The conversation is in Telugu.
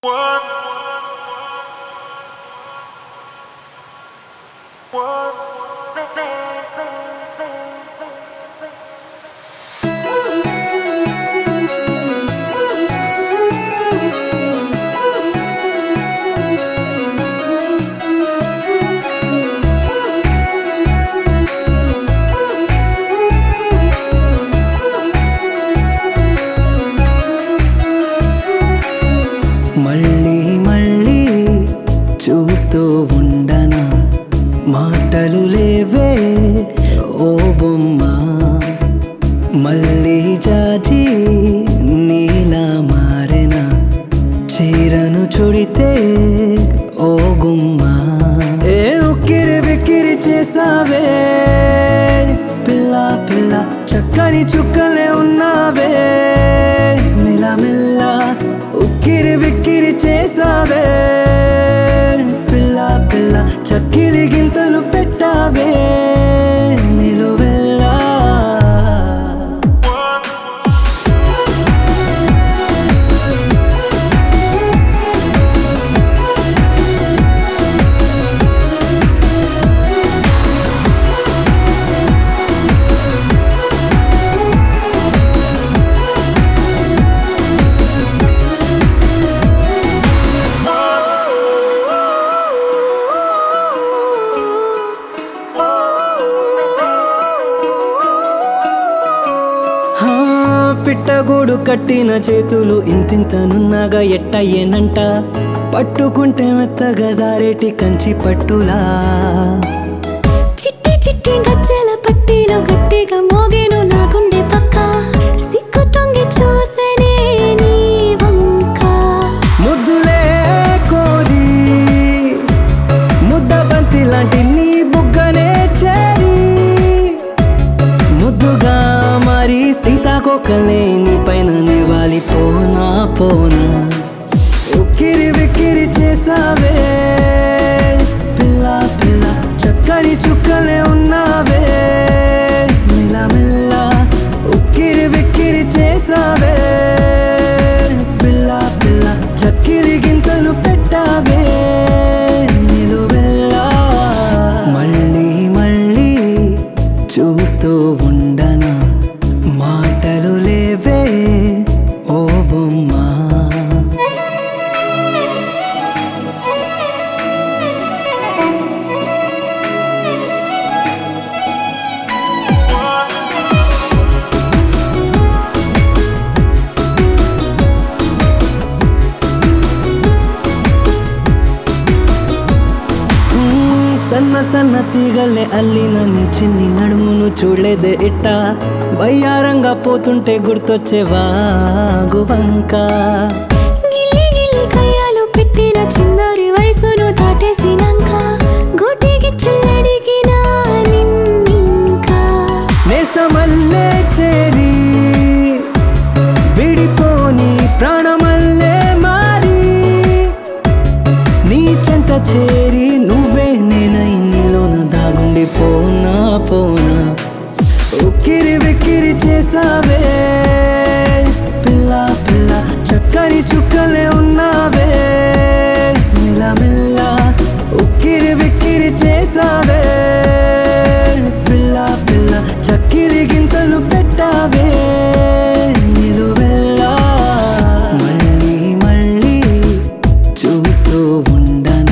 మళ్ళీ మళ్ళీ చూస్తూ ఉండనా మాటలు లేవే ఓ బొమ్మ మళ్ళీ జాజి నీలా మారెన చీరను చుడితే ఓ గుమ్మ ఏ ఉక్కిరి బిక్కిరి చేసావే పిల్ల పిల్ల చక్కని చుక్కలే ఉన్నావే మిలమిల్ల ఉక్కిరి బిక్కిరి చేసావే పిల్ల పిల్ల చక్కిలి గింతలు పెట్టావే నిలువెల్లా హా, పిట్టగూడు కట్టిన చేతులు ఇంతింతనున్నగా ఎట్టయ్యేనంట పట్టుకుంటే మెత్తగా జారేటి కంచి పట్టులా చిట్టి చిట్టి గజ్జల పట్టీలో గట్టిగా మోగేను నా గుండె పక్క సిక్కు తొంగి చూసనే నీ వంక ముద్దులే కోరి ముద్ద బంతి లాంటి నీ బుగ్గనే చేరి ముద్దుగా మరి సీతాకోకలే నీ పైన వాలి పోనా పోనా ఉక్కిరి బిక్కిరి చేసావే పిల్ల పిల్ల చక్కని చుక్కలే ఉన్నావే మిలమిల్ల ఉక్కిరి బిక్కిరి చేసావే పిల్ల పిల్ల చక్కిరి గింతలు పెట్టావే నిలువెల్లా మళ్ళీ మళ్ళీ చూస్తూ ఉండనా మాటలు లేవే ఓ బొమ్మ మ్మ్, సన్న సన్న తీగల్లే అల్లిన నీ చిన్ని నడుమును చూడలేదే ఇట్ట వయ్యారంగా పోతుంటే గుర్తొచ్చేవా గువంక గిల్లి గిల్లి కయ్యాలు పెట్టిన చిన్నారి వయసును దాటేసినాక గోటికి చుల్లడిగిన నిన్నింకా నేస్తమల్లే చేరి విడిపోని ప్రాణమల్లే మారి నీ చెంత చేరి నువ్వే నేనై నీలోన దాగుండి పోనా పోనా ఉక్కిరి బిక్కిరి చేసావే పిల్ల పిల్ల చక్కని చుక్కలే ఉన్నావే మిలమిల్ల ఉక్కిరి బిక్కిరి చేసావే పిల్ల పిల్ల చక్కిరి గింతలు పెట్టావే నిలువెల్లా మళ్ళీ మళ్ళీ చూస్తూ ఉండనా